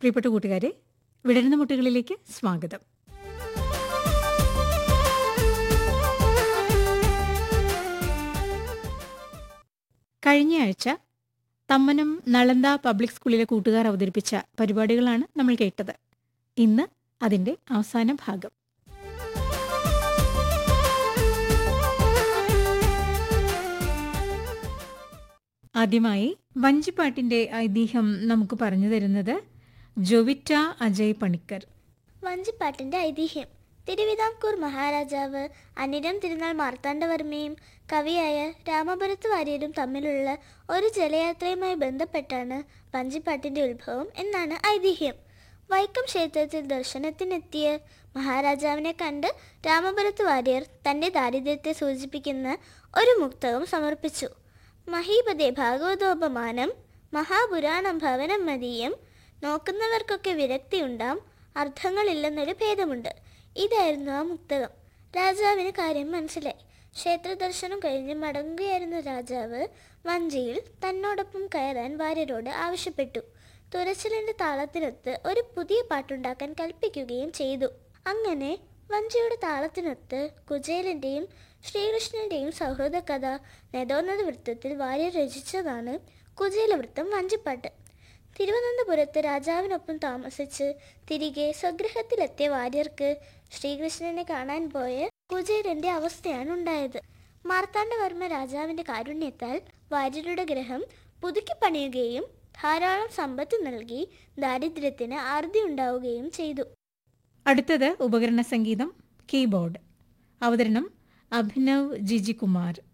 പ്രിയപ്പെട്ട കൂട്ടുകാരെ വിടരുന്ന മുട്ടുകളിലേക്ക് സ്വാഗതം കഴിഞ്ഞ ആഴ്ച തമ്മനം നളന്ദ പബ്ലിക് സ്കൂളിലെ കൂട്ടുകാർ അവതരിപ്പിച്ച പരിപാടികളാണ് നമ്മൾ കേട്ടത് ഇന്ന് അതിന്റെ അവസാന ഭാഗം ആദ്യമായി വഞ്ചിപ്പാട്ടിന്റെ ഐതിഹ്യം നമുക്ക് പറഞ്ഞു തരുന്നത് ജോവിറ്റ അജയ് പണിക്കർ വഞ്ചിപ്പാട്ടിന്റെ ഐതിഹ്യം തിരുവിതാംകൂർ മഹാരാജാവ് അനിരം തിരുനാൾ മാർത്താണ്ഡവർമ്മയും കവിയായ രാമപുരത്ത് വാര്യരും തമ്മിലുള്ള ഒരു ജലയാത്രയുമായി ബന്ധപ്പെട്ടാണ് വഞ്ചിപ്പാട്ടിന്റെ ഉത്ഭവം എന്നാണ് ഐതിഹ്യം വൈക്കം ക്ഷേത്രത്തിൽ ദർശനത്തിനെത്തിയ മഹാരാജാവിനെ കണ്ട് രാമപുരത്ത് വാര്യർ തന്റെ ദാരിദ്ര്യത്തെ സൂചിപ്പിക്കുന്ന ഒരു മുക്തകം സമർപ്പിച്ചു മഹീപതേ ഭാഗവതോപമാനം മഹാപുരാണം ഭവനം മതീയം നോക്കുന്നവർക്കൊക്കെ വിരക്തിയുണ്ടാം അർത്ഥങ്ങളില്ലെന്നൊരു ഭേദമുണ്ട് ഇതായിരുന്നു ആ മുക്തകം രാജാവിന് കാര്യം മനസ്സിലായി ക്ഷേത്ര ദർശനം കഴിഞ്ഞ് മടങ്ങുകയായിരുന്ന രാജാവ് വഞ്ചിയിൽ തന്നോടൊപ്പം കയറാൻ വാര്യരോട് ആവശ്യപ്പെട്ടു തുരച്ചിലിന്റെ താളത്തിനൊത്ത് ഒരു പുതിയ പാട്ടുണ്ടാക്കാൻ കൽപ്പിക്കുകയും ചെയ്തു അങ്ങനെ വഞ്ചിയുടെ താളത്തിനൊത്ത് കുചേലന്റെയും ശ്രീകൃഷ്ണന്റെയും സൗഹൃദ കഥ നെതോന്നത വൃത്തത്തിൽ വാര്യർ രചിച്ചതാണ് കുചേലവൃത്തം വഞ്ചിപ്പാട്ട് തിരുവനന്തപുരത്ത് രാജാവിനൊപ്പം താമസിച്ച് തിരികെ സ്വഗൃഹത്തിലെത്തിയ വാര്യർക്ക് ശ്രീകൃഷ്ണനെ കാണാൻ പോയ കുചേരന്റെ അവസ്ഥയാണ് ഉണ്ടായത് മാർത്താണ്ഡവർമ്മ രാജാവിന്റെ കാരുണ്യത്താൽ വാര്യരുടെ ഗ്രഹം പുതുക്കി പണിയുകയും ധാരാളം സമ്പത്ത് നൽകി ദാരിദ്ര്യത്തിന് അറുതി ഉണ്ടാവുകയും ചെയ്തു അടുത്തത് ഉപകരണ സംഗീതം കീബോർഡ് അവതരണം അഭിനവ് ജിജികുമാർ